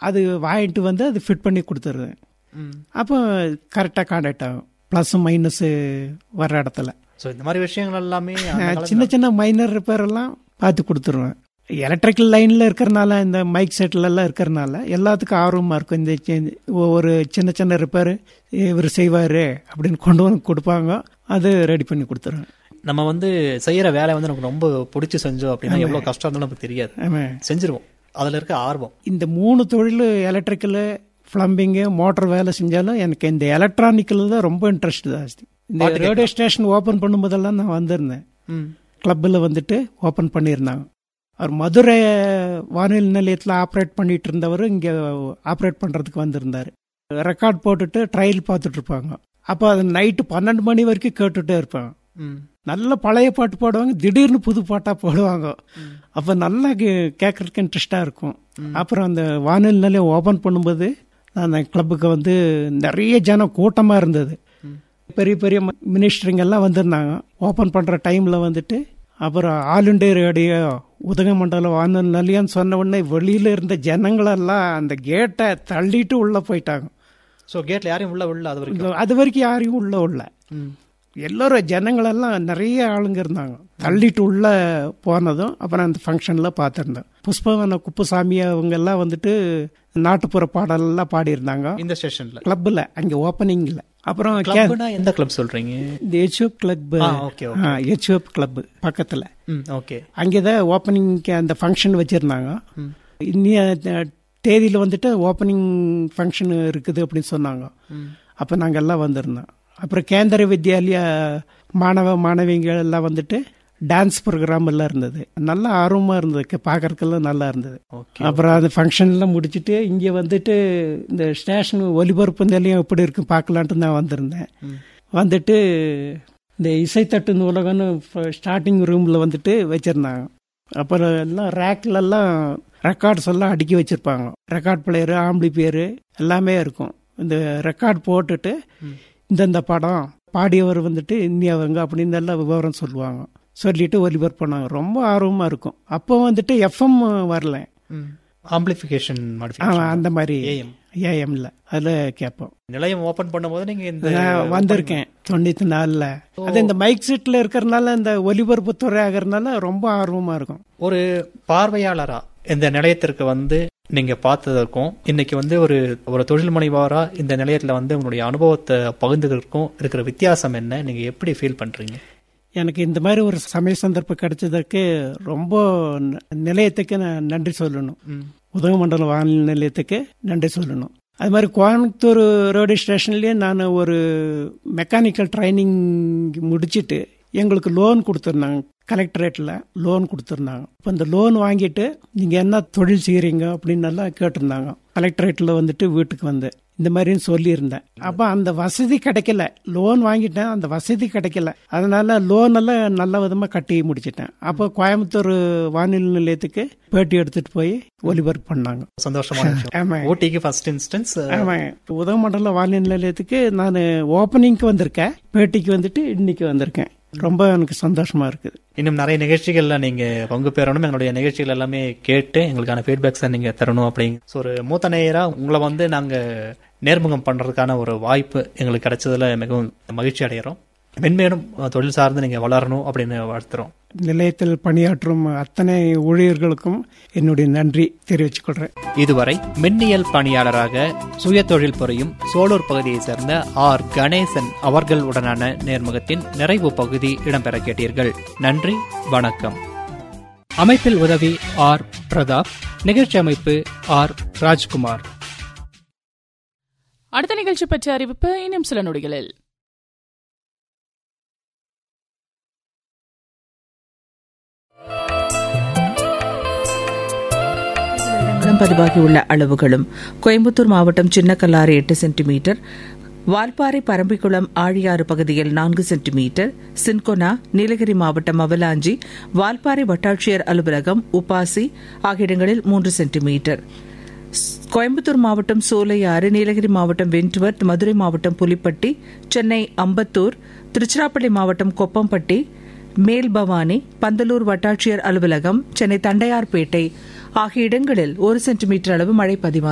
அது வாங்கிட்டு வந்து அது ஃபிட் பண்ணி கொடுத்துருவேன் அப்போ கரெக்டாக கான்டாக்ட் ஆகும் ப்ளஸ் மைனஸு வர இடத்துல ஸோ இந்த மாதிரி விஷயங்கள் எல்லாமே அந்த நான் காலத்துல- சின்ன சின்ன மைனர் ரிப்பேர் எல்லாம் பார்த்து கொடுத்துருவேன் எலக்ட்ரிக்கல் லைனில் இருக்கிறனால இந்த மைக் செட்டில் எல்லாம் இருக்கிறனால எல்லாத்துக்கும் ஆர்வமாக இருக்கும் இந்த சி- ஒரு சின்ன சின்ன ரிப்பேர் இவர் செய்வார் அப்படின்னு கொண்டு வந்து கொடுப்பாங்க அது ரெடி பண்ணி கொடுத்துருவேன் நம்ம வந்து செய்யற வேலை வந்து நமக்கு ரொம்ப பிடிச்சி செஞ்சோம் அப்படின்னா எவ்வளவு கஷ்டம் இருந்தாலும் நமக்கு தெரியாது ஆமாம் செஞ்சிருவோம் அதுல இருக்க ஆர்வம் இந்த மூணு தொழில் எலக்ட்ரிக்கலு ப்ளம்பிங்கு மோட்டர் வேலை செஞ்சாலும் எனக்கு இந்த எலக்ட்ரானிக்கில் தான் ரொம்ப இன்ட்ரெஸ்ட் ஜாஸ்தி இந்த ரேடியோ ஸ்டேஷன் ஓப்பன் பண்ணும்போதெல்லாம் நான் வந்திருந்தேன் கிளப்பில் வந்துட்டு ஓப்பன் பண்ணியிருந்தாங்க அவர் மதுரை வானொலி நிலையத்தில் ஆப்ரேட் பண்ணிட்டு இருந்தவர் இங்கே ஆப்ரேட் பண்ணுறதுக்கு வந்திருந்தார் ரெக்கார்ட் போட்டுட்டு ட்ரையல் பார்த்துட்டு இருப்பாங்க அப்போ அது நைட்டு பன்னெண்டு மணி வரைக்கும் கேட்டுட்டே இருப்பாங்க நல்ல பழைய பாட்டு பாடுவாங்க திடீர்னு புது பாட்டாக போடுவாங்க அப்போ நல்லா கே- கேட்கறதுக்கு இன்ட்ரெஸ்டாக இருக்கும் அப்புறம் அந்த வானொலி நிலையம் ஓப்பன் பண்ணும்போது அந்த கிளப்புக்கு வந்து நிறைய ஜனம் கூட்டமாக இருந்தது பெரிய பெரிய மினிஸ்டருங்க எல்லாம் வந்திருந்தாங்க ஓப்பன் பண்ணுற டைமில் வந்துட்டு அப்புறம் ஆல் இண்டியா ரேடியோ உதகமண்டலம் வானொலி நிலையம்னு சொன்ன உடனே வெளியில் இருந்த ஜனங்களெல்லாம் அந்த கேட்டை தள்ளிட்டு உள்ளே போயிட்டாங்க ஸோ கேட்ல யாரையும் உள்ள உள்ள அது வரைக்கும் இந்த- அது வரைக்கும் யாரையும் உள்ள உள்ள எல்லோரும் ஜனங்களெல்லாம் நிறைய ஆளுங்க இருந்தாங்க தள்ளிட்டு உள்ள போனதும் அப்புறம் அந்த ஃபங்க்ஷனில் பார்த்துருந்தேன் புஷ்பவன குப்புசாமி அவங்க எல்லாம் வந்துட்டு நாட்டுப்புற பாடலெல்லாம் பாடியிருந்தாங்க இந்த ஸ்டேஷன்ல கிளப்பில் அங்கே ஓப்பனிங்கில் அப்புறம் கே- கிளப்னா எந்த கிளப் சொல்றீங்க இந்த ஹெச்ஓப் கிளப் ஆ, okay, ஹெச்ஓப் கிளப் பக்கத்தில் ம் ஓகே அங்கே தான் ஓப்பனிங்க்கு அந்த ஃபங்க்ஷன் வச்சுருந்தாங்க இன்னிய தேதியில் வந்துட்டு ஓப்பனிங் ஃபங்க்ஷன் இருக்குது அப்படின்னு சொன்னாங்க அப்போ நாங்கள் எல்லாம் வந்திருந்தோம் அப்புறம் கேந்திர வித்யாலயா மாணவ மாணவிகள் எல்லாம் வந்துட்டு டான்ஸ் ப்ரோக்ராம் எல்லாம் இருந்தது நல்லா ஆர்வமாக இருந்தது பார்க்கறதுக்கெல்லாம் நல்லா இருந்தது ஓகே அப்புறம் அந்த ஃபங்க்ஷன்லாம் முடிச்சுட்டு இங்கே வந்துட்டு இந்த ஸ்டேஷன் ஒலிபரப்பு நிலையம் எப்படி இருக்கு பார்க்கலான்ட்டு நான் வந்திருந்தேன் வந்துட்டு இந்த இசைத்தட்டு நூலகம்னு ஸ்டார்டிங் ரூமில் வந்துட்டு வச்சுருந்தாங்க அப்புறம் எல்லாம் ரேக்லெல்லாம் ரெக்கார்ட்ஸ் எல்லாம் அடுக்கி வச்சுருப்பாங்க ரெக்கார்ட் பிளேயரு ஆம்பிளி பேரு எல்லாமே இருக்கும் இந்த ரெக்கார்ட் போட்டுட்டு இந்தந்த படம் பாடியவர் வந்துட்டு இன்னியவங்க அப்படின்னு எல்லாம் விவரம் சொல்லுவாங்க சொல்லிட்டு ஒலிபரப்பு பண்ணாங்க ரொம்ப ஆர்வமாக இருக்கும் அப்போ வந்துட்டு எஃப்எம் வரல ஆம்பிளிஃபிகேஷன் ஆமா, மாடிஃபிகேஷன் அந்த மாதிரி AM. ஏஎம்ல அதில் கேட்போம் நிலையம் ஓபன் பண்ணும்போது நீங்க இந்த நான் வந்திருக்கேன் தொண்ணூத்தி நாலுல அது இந்த மைக் செட்ல இருக்கிறனால இந்த ஒலிபரப்பு துறை ஆகிறதுனால ரொம்ப ஆர்வமா இருக்கும் ஒரு பார்வையாளரா இந்த நிலையத்திற்கு வந்து நீங்க பார்த்ததற்கும் இன்னைக்கு வந்து ஒரு ஒரு தொழில் முனைவோரா இந்த நிலையத்துல வந்து உங்களுடைய அனுபவத்தை பகிர்ந்ததற்கும் இருக்கிற வித்தியாசம் என்ன நீங்க எப்படி ஃபீல் பண்றீங்க எனக்கு இந்த மாதிரி ஒரு சமய சந்தர்ப்பம் கிடைச்சதற்கு ரொம்ப ந- நிலையத்துக்கு நான் நன்றி சொல்லணும் உதகமண்டலம் வானொலி நிலையத்துக்கு நன்றி சொல்லணும் அது மாதிரி கோயம்புத்தூர் ரேடியோ ஸ்டேஷன்லேயே நான் ஒரு மெக்கானிக்கல் ட்ரைனிங் முடிச்சிட்டு எங்களுக்கு லோன் கொடுத்துருந்தாங்க கலெக்டரேட்டில் லோன் கொடுத்துருந்தாங்க இப்போ இந்த லோன் வாங்கிட்டு நீங்கள் என்ன தொழில் செய்கிறீங்க அப்படின்னு எல்லாம் கேட்டிருந்தாங்க கலெக்டரேட்டில் வந்துட்டு வீட்டுக்கு வந்து இந்த மாதிரின்னு சொல்லியிருந்தேன் அப்போ அந்த வசதி கிடைக்கல லோன் வாங்கிட்டேன் அந்த வசதி கிடைக்கல அதனால லோன் எல்லாம் நல்ல விதமாக கட்டி முடிச்சிட்டேன் அப்போ கோயம்புத்தூர் வானொலி நிலையத்துக்கு பேட்டி எடுத்துட்டு போய் ஒலிபரப்பு பண்ணாங்க சந்தோஷமான விஷயம் ஆமா ஊட்டிக்கு ஃபர்ஸ்ட் இன்ஸ்டன்ஸ் ஆமா உதகமண்டல வானொலி நிலையத்துக்கு நான் ஓப்பனிங்க்கு வந்திருக்கேன் பேட்டிக்கு வந்துட்டு இன்னைக்கு வந்திருக்கேன் ரொம்ப எனக்கு சந்தோஷமா இருக்குது இன்னும் நிறைய நிகழ்ச்சிகள்ல நீங்க பங்கு பெறணும் எங்களுடைய நிகழ்ச்சிகள் எல்லாமே கேட்டு எங்களுக்கான ஃபீட்பேக்ஸை நீங்க தரணும் அப்படிங்க ஸோ ஒரு மூத்த நேயரா உங்களை வந்து நாங்க நேர்முகம் பண்றதுக்கான ஒரு வாய்ப்பு எங்களுக்கு கிடைச்சதுல மிகவும் மகிழ்ச்சி அடைகிறோம் மென்மேலும் தொழில் சார்ந்து நீங்க வளரணும் அப்படின்னு வாழ்த்துறோம் நிலையத்தில் பணியாற்றும் அத்தனை ஊழியர்களுக்கும் என்னுடைய நன்றி தெரிவித்துக் கொள்றேன் இதுவரை மின்னியல் பணியாளராக சுய தொழில் புரியும் சோலூர் பகுதியைச் சேர்ந்த ஆர் கணேசன் அவர்கள் உடனான நேர்முகத்தின் நிறைவு பகுதி இடம்பெற கேட்டீர்கள் நன்றி வணக்கம் அமைப்பில் உதவி ஆர் பிரதாப் நிகழ்ச்சி அமைப்பு ஆர் ராஜ்குமார் அடுத்த நிகழ்ச்சி பற்றிய அறிவிப்பு இன்னும் சில நொடிகளில் இடங்களும் பதிவாகியுள்ள அளவுகளும் கோயம்புத்தூர் மாவட்டம் சின்னக்கல்லாறு எட்டு சென்டிமீட்டர் வால்பாறை பரம்பிக்குளம் ஆழியாறு பகுதியில் நான்கு சென்டிமீட்டர் சின்கொனா நீலகிரி மாவட்டம் அவலாஞ்சி வால்பாறை வட்டாட்சியர் அலுவலகம் உப்பாசி ஆகிய இடங்களில் மூன்று சென்டிமீட்டர் கோயம்புத்தூர் மாவட்டம் சோலையாறு நீலகிரி மாவட்டம் வென்ட்வர்த் மதுரை மாவட்டம் புலிப்பட்டி சென்னை அம்பத்தூர் திருச்சிராப்பள்ளி மாவட்டம் கொப்பம்பட்டி மேல்பவானி பந்தலூர் வட்டாட்சியர் அலுவலகம் சென்னை தண்டையார்பேட்டை ஆகிய இடங்களில் ஒரு சென்டிமீட்டர் அளவு மழை பதிவாகி